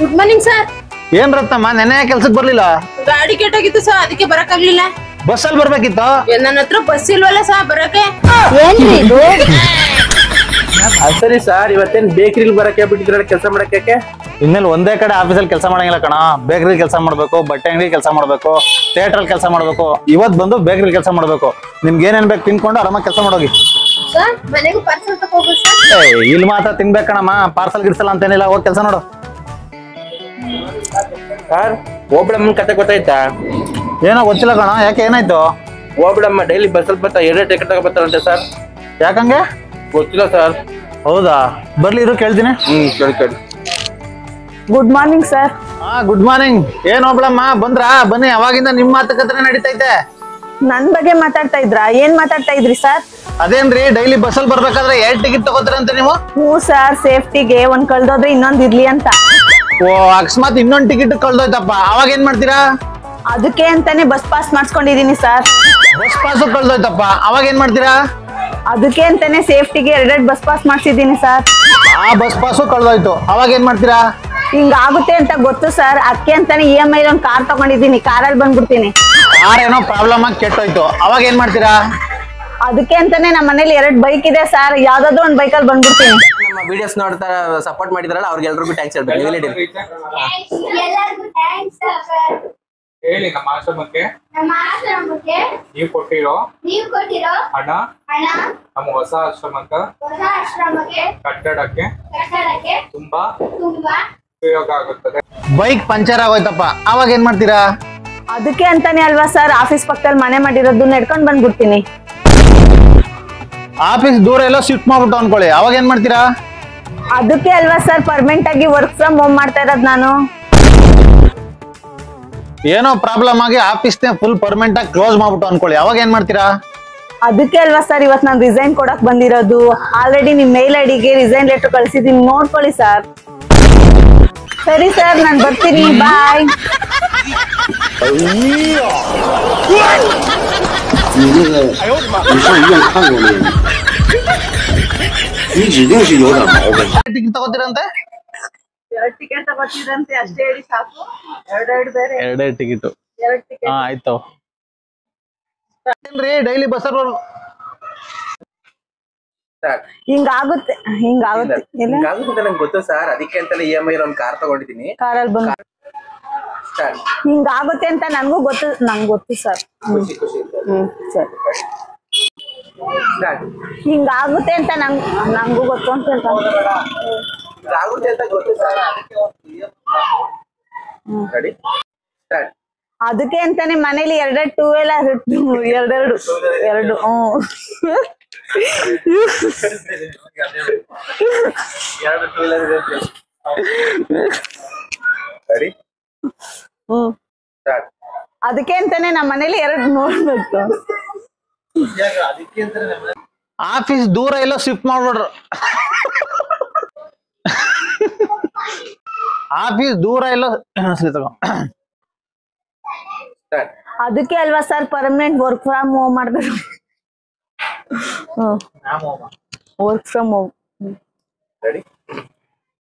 good morning sir ಏನ್ ರತ್ನಮ್ಮ ನೆನ್ನೆ ಕೆಲ್ಸಕ್ಕೆ ಬರ್ಲಿಲ್ಲ ಗಾಡಿ ಕೆಟ್ಟೋಗಿತ್ತು ಸರ್ ಅದಕ್ಕೆ ಬರಕ್ಕಾಗ್ಲಿಲ್ಲ ಬಸ್ಸಲ್ಲಿ ಬರ್ಬೇಕಿತ್ತು ಏ, ನನ್ನ ಹತ್ರ ಬಸ್ ಇಲ್ವಲ್ಲ ಸರ್ ಬರಕ್ಕೆ ಏನ್ರಿ ಇದು ಅದ್ ಸರಿ ಸರ್ ಇವತ್ತೇನ್ ಬೇಕರಿಲಿ ಬರಕ್ಕೆ ಬಿಟ್ಟಿದ್ರ ಕೆಲಸ ಮಾಡಕ್ಕೆ ಇನ್ಮೇಲೆ ಒಂದೇ ಕಡೆ ಆಫೀಸಲ್ಲಿ ಕೆಲಸ ಮಾಡಂಗಿಲ್ಲ ಕಣ ಬೇಕರಿ ಕೆಲಸ ಮಾಡ್ಬೇಕು ಬಟ್ಟೆ ಅಂಗಡಿ ಕೆಲಸ ಮಾಡ್ಬೇಕು ಥಿಯೇಟರ್ ಕೆಲಸ ಮಾಡ್ಬೇಕು ಇವತ್ ಬಂದು ಬೇಕರಿ ಕೆಲಸ ಮಾಡ್ಬೇಕು ನಿಮ್ಗೆ ಏನೇನ್ ಬೇಕು ತಿನ್ಕೊಂಡು ಆರಾಮಾಗಿ ಕೆಲಸ ಮಾಡೋಗಿ ಸರ್ ಮನೆಗೂ ಪಾರ್ಸಲ್ ತಗೋಬೋದು ಸರ್ ಏ ಇಲ್ಲಿ ಮಾತ್ರ ತಿನ್ಬೇಕು ಕಣಮ್ಮ ಪಾರ್ಸಲ್ ಗಿಡ್ಸಲ್ಲ ಅಂತೇನಿಲ್ಲ ಹೋಗಿ ಕೆಲಸ ನೋಡು ಸರ್ ಓಬಳಮ್ಮನ ಕತೆ ಗೊತ್ತಾಯ್ತಾ ಏನೋ ಗೊತ್ತಿಲ್ಲ ಕಣ ಯಾಕೆ ಏನಾಯ್ತು ಓಬಳಮ್ಮ ಡೈಲಿ ಬಸ್ಸಲ್ಲಿ ಬರ್ತಾ ಎರಡೇ ಟಿಕೆಟ್ ತಗೋಬರ್ತಾರಂತೆ ಸರ್ ಯಾಕಂಗೆ ಗೊತ್ತಿಲ್ಲ ಸರ್ ಹೌದಾ ಬರ್ಲಿ ಇರು ಕೇಳ್ತೀನಿ ಹ್ಮ್ ಕೇಳಿ ಕೇಳಿ ಗುಡ್ ಮಾರ್ನಿಂಗ್ ಸರ್ ಹಾ ಗುಡ್ ಮಾರ್ನಿಂಗ್ ಏನ್ ಒಬ್ಳಮ್ಮ ಬಂದ್ರಾ ಬನ್ನಿ ಅವಾಗಿಂದ ನಿಮ್ ಮಾತುಕತೆ ನಡೀತೈತೆ ನನ್ ಬಗ್ಗೆ ಮಾತಾಡ್ತಾ ಇದ್ರಾ ಏನ್ ಮಾತಾಡ್ತಾ ಇದ್ರಿ ಸರ್ ಅದೇನ್ರಿ ಡೈಲಿ ಬಸ್ಸಲ್ಲಿ ಬರ್ಬೇಕಾದ್ರೆ ಎರಡ್ ಟಿಕೆಟ್ ತಗೋತೀರಂತೆ ನೀವು ಹ್ಞೂ ಸರ್ ಸೇಫ್ಟಿಗೆ ಒಂದ್ ಕಳ್ದೋದ್ರೆ ಇನ್ನೊಂದ್ ಇರ್ಲಿ ಅಂತ ಓ ಅಕಸ್ಮಾತ್ ಇನ್ನೊಂದ್ ಟಿಕೆಟ್ ಕಳ್ದೋಯ್ತಪ್ಪ ಅವಾಗ ಏನ್ ಮಾಡ್ತೀರಾ ಅದಕ್ಕೆ ಅಂತಾನೆ ಬಸ್ ಪಾಸ್ ಮಾಡ್ಸ್ಕೊಂಡಿದೀನಿ ಸರ್ ಬಸ್ ಪಾಸು ಕಳ್ದೋಯ್ತಪ್ಪ ಅವಾಗ ಏನ್ ಮಾಡ್ತೀರಾ ಅದಕ್ಕೆ ಅಂತಾನೆ ಸೇಫ್ಟಿಗೆ ಎರಡೆರಡು ಬಸ್ ಪಾಸ್ ಮಾಡ್ಸಿದೀನಿ ಸರ್ ಆ ಬಸ್ ಪಾಸು ಕಳ್ದೋಯ್ತು ಅವಾಗ ಏನ್ ಮಾಡ್ತೀರಾ ಹಿಂಗ್ ಆಗುತ್ತೆ ಅಂತ ಗೊತ್ತು ಸರ್ ಅದಕ್ಕೆ ಅಂತಾನೆ ಇ ಎಮ್ ಐ ಒಂದ್ ಕಾರ್ ತಗೊಂಡಿದೀನಿ ಕಾರಲ್ಲಿ ಬಂದ್ಬಿಡ್ತೀನಿ ಕಾರ್ ಏನೋ ಪ್ರಾಬ್ಲಮ್ ಆಗಿ ಕೆಟ್ಟೋಯ್ತು ಅವಾಗ ಏನ್ ಮಾಡ್ತೀರಾ ಅದಕ್ಕೆ ಅಂತಾನೆ ನಮ್ಮ ಮನೇಲಿ ಎರಡ್ ಬೈಕ್ ಇದೆ ಸರ್ ಯಾವ್ದಾದ್ರು ಒಂದ್ ಬೈಕಲ್ಲಿ ಬಂದ್ಬಿಡ್ತೀನಿ ನಮ್ಮ ವಿಡಿಯೋಸ್ ನೋಡ್ತಾ ಸಪೋರ್ಟ್ ಮಾಡಿದ್ರಲ್ಲ ಅವ್ರಿಗೆಲ್ರಿಗೂ ಟ್ಯಾಂಕ್ಸ್ ಹೇಳ್ಬೇಕು ನೀವು ಹೇಳಿ ಎಲ್ಲರಿಗೂ ಥ್ಯಾಂಕ್ಸ್ ಸರ್ ಹೇಳಿ ನಮ್ಮ ಆಶ್ರಮಕ್ಕೆ ನಮ್ಮ ಆಶ್ರಮಕ್ಕೆ ನೀವು ಕೊಟ್ಟಿರೋ ನೀವು ಕೊಟ್ಟಿರೋ ಹಣ ಹಣ ನಮ್ಮ ಹೊಸ ಆಶ್ರಮಕ್ಕೆ ಹೊಸ ಆಶ್ರಮಕ್ಕೆ ಕಟ್ಟಡಕ್ಕೆ ಕಟ್ಟಡಕ್ಕೆ ತುಂಬಾ ತುಂಬಾ ಉಪಯೋಗ ಆಗುತ್ತದೆ ಬೈಕ್ ಪಂಚರ್ ಆಗೋಯ್ತಪ್ಪ ಅವಾಗ ಏನ್ ಮಾಡ್ತೀರಾ ಅದಕ್ಕೆ ಅಂತಾನೆ ಅಲ್ವಾ ಸರ್ ಆಫೀಸ್ ಪಕ್ಕದಲ್ಲಿ ಮನೆ ಮಾಡಿರೋದು ನಡ್ಕೊಂಡ್ ಬಂದ್ಬಿಡ್ತೀನಿ ಆಫೀಸ್ ದೂರ ಎಲ್ಲೋ ಶಿಫ್ಟ್ ಮಾಡ್ಬಿಟ್ಟು ಅನ್ಕೊಳ್ಳಿ ಅವಾಗ ಏನ್ ಮಾಡ್ತೀರಾ ಅದಕ್ಕೆ ಅಲ್ವಾ ಸರ್ ಪರ್ಮನೆಂಟ್ ಆಗಿ ವರ್ಕ್ ಫ್ರಮ್ ಹೋಮ್ ಮಾಡ್ತಾ ಇರೋದು ನಾನು ಏನೋ ಪ್ರಾಬ್ಲಮ್ ಆಗಿ ಆಫೀಸ್ನೇ ಫುಲ್ ಪರ್ಮನೆಂಟ್ ಆಗಿ ಕ್ಲೋಸ್ ಮಾಡ್ಬಿಟ್ಟು ಅನ್ಕೊಳ್ಳಿ ಅವಾಗ ಏನ್ ಮಾಡ್ತೀರಾ ಅದಕ್ಕೆ ಅಲ್ವಾ ಸರ್ ಇವತ್ತು ನಾನು ರಿಸೈನ್ ಕೊಡಕ್ ಬಂದಿರೋದು ಆಲ್ರೆಡಿ ನಿಮ್ ಮೇಲ್ ಐಡಿಗೆ ರಿಸೈನ್ ಲೆಟರ್ ಕಳ್ಸಿದೀನಿ ನೋಡ್ಕೊಳ್ಳಿ ಸರ್ ಸರಿ ಸರ್ ನಾನು ಬರ್ತೀನಿ ಬಾಯ್ 你那个，你上医院看过没有？你指定是有点毛病。 ಟಿಕೆಟ್ ತಗೋತೀರಂತೆ ಎರಡು ಟಿಕೆಟ್ ತಗೋತಿದ್ರಂತೆ ಅಷ್ಟೇ ಹೇಳಿ ಸಾಕು ಎರಡೆರಡು ಬೇರೆ ಎರಡೇ ಟಿಕೆಟ್ ಎರಡು ಟಿಕೆಟ್ ಹಾ ಆಯ್ತು ಏನ್ರಿ ಡೈಲಿ ಬಸ್ಸಲ್ಲಿ ಸರ್ ಹಿಂಗಾಗುತ್ತೆ ಹಿಂಗಾಗುತ್ತೆ ಇಲ್ಲ ಹಿಂಗಾಗುತ್ತೆ ಅಂತ ನಂಗೆ ಗೊತ್ತು ಸರ್ ಅದಕ್ಕೆ ಅಂತಾನೆ ಇ ಎಮ್ ಐ ಒಂದು ಕಾರ್ ತಗೊಂಡಿದ್ದೀನಿ ಕಾರಲ್ಲಿ ಬಂದು ಸರ್ ಹಿಂಗಾಗುತ್ತೆ ಅಂತ ನನಗೂ ಗೊತ್ತು ನಂಗೆ ಗೊತ್ತು ಸರ್ ಖುಷಿ ಖುಷಿ ಹ್ಮ್ ಸರಿ ಸರ್ ಹಿಂಗಾಗುತ್ತೆ ಅಂತ ನಂಗ್ ನಂಗೂ ಗೊತ್ತು ಅಂತ ಹೇಳ್ತಾರೆ ಹಿಂಗಾಗುತ್ತೆ ಅಂತ ಗೊತ್ತು ಸರ್ ಅದಕ್ಕೆ ರೆಡಿ ಸರ್ ಅದಕ್ಕೆ ಅಂತಾನೆ ಮನೇಲಿ ಎರಡೆರಡು ಟೂ ವೀಲರ್ ಎರಡೆರಡು ಎರಡು ಹ್ಮ್ ಎರಡು ಟೂ ವೀಲರ್ ಇದೆ ರೆಡಿ ಹ್ಮ್ ಸ್ಟಾರ್ಟ್ ಅದಕ್ಕೆ ಅಂತಾನೆ ನಮ್ಮ ಮನೇಲಿ ಎರಡು ನೋಡ್ಬೇಕು ಆಫೀಸ್ ದೂರ ಎಲ್ಲೋ ಶಿಫ್ಟ್ ಮಾಡ್ಬಿಡ್ರು ಆಫೀಸ್ ದೂರ ಎಲ್ಲೋ ಸರಿ ತಗೋ ಸ್ಟಾರ್ಟ್ ಅದಕ್ಕೆ ಅಲ್ವಾ sir permanent work from home ಮಾಡಿದ್ರು ವರ್ಕ್ ಫ್ರಮ್ ಹೋಮ್ ರೆಡಿ